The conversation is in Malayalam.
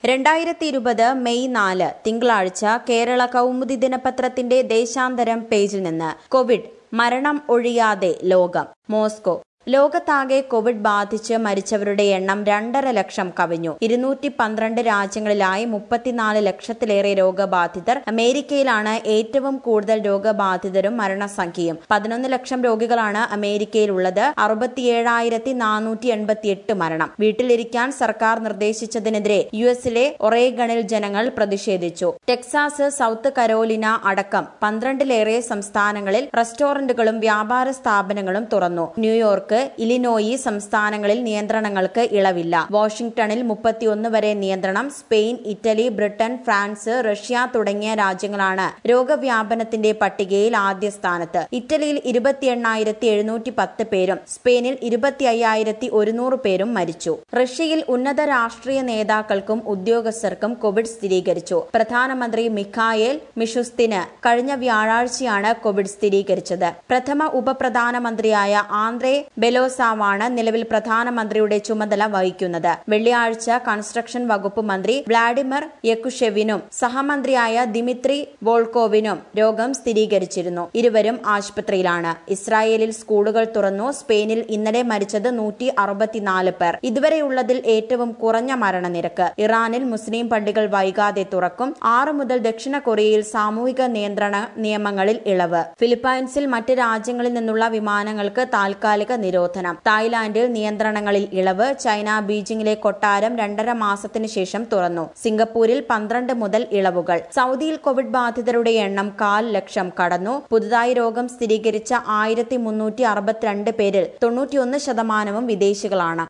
രണ്ടായിരത്തി ഇരുപത് മെയ് നാല് തിങ്കളാഴ്ച കേരള കൗമുദി ദിനപത്രത്തിന്റെ ദേശാന്തരം പേജിൽ നിന്ന് കോവിഡ് മരണം ഒഴിയാതെ ലോകം മോസ്കോ ലോകത്താകെ കോവിഡ് ബാധിച്ച് മരിച്ചവരുടെ എണ്ണം രണ്ടര ലക്ഷം കവിഞ്ഞു ഇരുന്നൂറ്റി പന്ത്രണ്ട് രാജ്യങ്ങളിലായി മുപ്പത്തിനാല് ലക്ഷത്തിലേറെ രോഗബാധിതർ അമേരിക്കയിലാണ് ഏറ്റവും കൂടുതൽ രോഗബാധിതരും മരണസംഖ്യയും പതിനൊന്ന് ലക്ഷം രോഗികളാണ് അമേരിക്കയിലുള്ളത് അറുപത്തിയേഴായിരത്തി നാനൂറ്റി എൺപത്തിയെട്ട് മരണം വീട്ടിലിരിക്കാൻ സർക്കാർ നിർദ്ദേശിച്ചതിനെതിരെ യു എസിലെ ഒറേഗണിൽ ജനങ്ങൾ പ്രതിഷേധിച്ചു ടെക്സാസ് സൌത്ത് കരോലിന അടക്കം പന്ത്രണ്ടിലേറെ സംസ്ഥാനങ്ങളിൽ റെസ്റ്റോറന്റുകളും വ്യാപാര സ്ഥാപനങ്ങളും തുറന്നു ന്യൂയോർക്ക് ഇലിനോയി സംസ്ഥാനങ്ങളിൽ നിയന്ത്രണങ്ങൾക്ക് ഇളവില്ല വാഷിംഗ്ടണിൽ മുപ്പത്തിയൊന്ന് വരെ നിയന്ത്രണം Spain Italy Britain France Russia തുടങ്ങിയ രാജ്യങ്ങളാണ് രോഗവ്യാപനത്തിന്റെ പട്ടികയിൽ ആദ്യ സ്ഥാനത്ത് ഇറ്റലിയിൽ ഇരുപത്തി എണ്ണായിരത്തി എഴുന്നൂറ്റി പത്ത് പേരും സ്പെയിനിൽ ഇരുപത്തി അയ്യായിരത്തി ഒരുന്നൂറ് പേരും മരിച്ചു റഷ്യയിൽ ഉന്നത രാഷ്ട്രീയ നേതാക്കൾക്കും ഉദ്യോഗസ്ഥർക്കും കോവിഡ് സ്ഥിരീകരിച്ചു പ്രധാനമന്ത്രി മിഖായേൽ മിഷുസ്തിന് കഴിഞ്ഞ വ്യാഴാഴ്ചയാണ് കോവിഡ് സ്ഥിരീകരിച്ചത് പ്രഥമ ഉപപ്രധാനമന്ത്രിയായ ആന്ദ്രേ ബെലോസാവാണ് നിലവിൽ പ്രധാനമന്ത്രിയുടെ ചുമതല വഹിക്കുന്നത് വെള്ളിയാഴ്ച കൺസ്ട്രക്ഷൻ വകുപ്പ് മന്ത്രി വ്ളാഡിമിർ യക്കുഷെവിനും സഹമന്ത്രിയായ ദിമിത്രി വോൾക്കോവിനും രോഗം സ്ഥിരീകരിച്ചിരുന്നു ഇരുവരും ആശുപത്രിയിലാണ് ഇസ്രായേലിൽ സ്കൂളുകൾ തുറന്നു സ്പെയിനിൽ ഇന്നലെ മരിച്ചത് നൂറ്റി അറുപത്തിനാല് പേർ ഇതുവരെയുള്ളതിൽ ഏറ്റവും കുറഞ്ഞ മരണനിരക്ക് ഇറാനിൽ മുസ്ലിം പള്ളികൾ വൈകാതെ തുറക്കും ആറ് മുതൽ ദക്ഷിണ കൊറിയയിൽ സാമൂഹിക നിയന്ത്രണ നിയമങ്ങളിൽ ഇളവ് ഫിലിപ്പൈൻസിൽ മറ്റ് രാജ്യങ്ങളിൽ നിന്നുള്ള വിമാനങ്ങൾക്ക് താൽക്കാലിക നിരോധനം തായ്ലാന്റിൽ നിയന്ത്രണങ്ങളിൽ ഇളവ് ചൈന ബീജിംഗിലെ കൊട്ടാരം രണ്ടര മാസത്തിനു ശേഷം തുറന്നു സിംഗപ്പൂരിൽ പന്ത്രണ്ട് മുതൽ ഇളവുകൾ സൗദിയിൽ കോവിഡ് ബാധിതരുടെ എണ്ണം കാൽ ലക്ഷം കടന്നു പുതുതായി രോഗം സ്ഥിരീകരിച്ച ആയിരത്തി മുന്നൂറ്റി അറുപത്തിരണ്ട് പേരിൽ തൊണ്ണൂറ്റിയൊന്ന് ശതമാനവും വിദേശികളാണ്